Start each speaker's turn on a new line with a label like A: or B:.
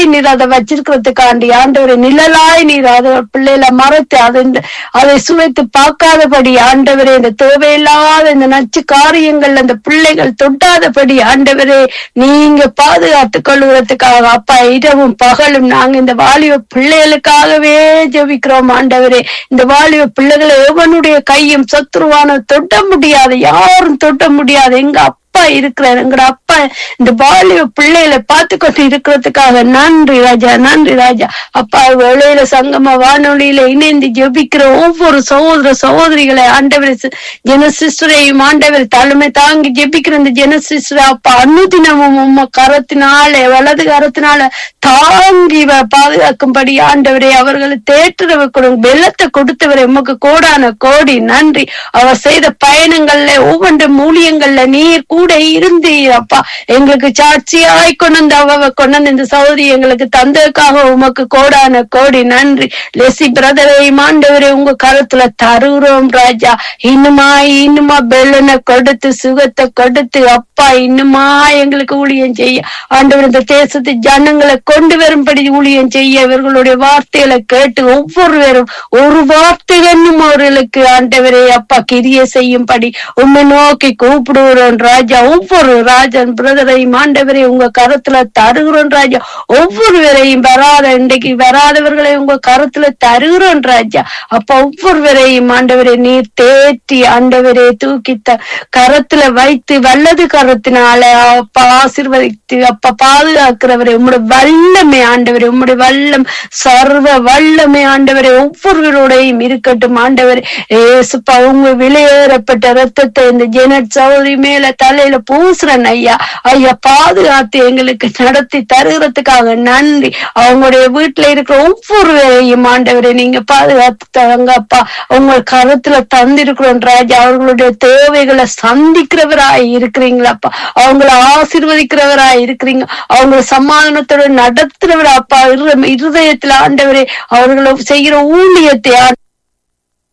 A: நீர் அதை வச்சிருக்கிறதுக்காண்டி ஆண்டவரை நிழலாய் நீர் அதை பிள்ளைகளை மறைத்து அதை அதை சுவைத்து பார்க்காதபடி ஆண்டவரே இந்த தேவையில்லாத இந்த நச்சு காரியங்கள் அந்த பிள்ளைகள் தொட்டாதபடி ஆண்டவரே நீங்க பாதுகாத்துக் கொள்வதற்காக அப்பா இரவும் பகலும் நாங்க இந்த வாலிப பிள்ளைகளுக்காகவே ஜெபிக்கிறோம் ஆண்டவரே இந்த வாலிப பிள்ளைகளை எவனுடைய கையும் சத்ருவான தொட்ட முடியாது யாரும் தொட்ட முடியாது எங்க அப்பா இருக்கிறார் எங்கட அப்பா இந்த பாலிய பிள்ளைகளை பார்த்து கொண்டு இருக்கிறதுக்காக நன்றி ராஜா நன்றி ராஜா அப்பா வேளையில சங்கம வானொலியில இணைந்து ஜெபிக்கிற ஒவ்வொரு சகோதர சகோதரிகளை ஆண்டவர் ஜன சிஸ்டரையும் ஆண்டவர் தலைமை தாங்கி ஜெபிக்கிற இந்த ஜன சிஸ்டரை அப்பா அனுதினமும் உம்ம கரத்தினால வலது கரத்தினால தாங்கி வ- பாதுகாக்கும்படி ஆண்டவரே அவர்களை தேற்றுறவ கொடுங்க வெள்ளத்தை கொடுத்தவரை உமக்கு கோடான கோடி நன்றி அவர் செய்த பயணங்கள்ல ஒவ்வொன்று மூலியங்கள்ல நீர் கூட இருந்தீர் அப்பா எங்களுக்கு சாட்சியாய் கொண்டு வந்து அவ கொண்டு வந்து இந்த சௌதரி எங்களுக்கு தந்ததுக்காக உமக்கு கோடான கோடி நன்றி லெசி பிரதரை ஆண்டவரே உங்க கருத்துல தருகிறோம் ராஜா இன்னுமா இன்னுமா பெல்லனை கொடுத்து சுகத்தை கொடுத்து அப்பா இன்னுமா எங்களுக்கு ஊழியம் செய்ய ஆண்டவர் இந்த தேசத்து ஜனங்களை கொண்டு வரும்படி ஊழியம் செய்ய இவர்களுடைய வார்த்தைகளை கேட்டு ஒவ்வொருவரும் ஒரு வார்த்தை என்னும் அவர்களுக்கு ஆண்டவரே அப்பா கிரிய செய்யும்படி உண்மை நோக்கி கூப்பிடுகிறோம் ராஜா ஒவ்வொரு ராஜன் பிரதரையும் ஆண்டவரை உங்க கருத்துல தருகிறோம் ராஜா ஒவ்வொருவரையும் வராத இன்றைக்கு வராதவர்களை உங்க கருத்துல தருகிறோம் ராஜா அப்ப ஒவ்வொருவரையும் ஆண்டவரை நீர் தேற்றி ஆண்டவரே தூக்கி த- கரத்துல வைத்து வல்லது கரத்தினால அப்பா ஆசீர்வதித்து அப்பா பாதுகாக்கிறவரை உம்முடைய வல்லமை ஆண்டவரே உம்முடைய வல்லம் சர்வ வல்லமை ஆண்டவரே ஒவ்வொருவரோடையும் இருக்கட்டும் ஆண்டவரே ஏசுப்பா உங்க விலையேறப்பட்ட ரத்தத்தை இந்த ஜெனட் சௌதரி மேல தலையில பூசுறன் ஐயா ஐயா பாதுகாத்து எங்களுக்கு நடத்தி தருகிறதுக்காக நன்றி அவங்களுடைய வீட்டுல இருக்கிற ஒவ்வொருவரையும் ஆண்டவரை நீங்க பாதுகாத்து தரங்க அப்பா உங்க கருத்துல தந்திருக்கிறோம் ராஜா அவர்களுடைய தேவைகளை சந்திக்கிறவராய் இருக்கிறீங்களாப்பா அவங்கள ஆசீர்வதிக்கிறவராய் இருக்கிறீங்க அவங்கள சமாதானத்தோட நடத்துறவரா அப்பா இரு- இருதயத்துல ஆண்டவரே அவர்களை செய்கிற ஊழியத்தை ஆண்டவரே,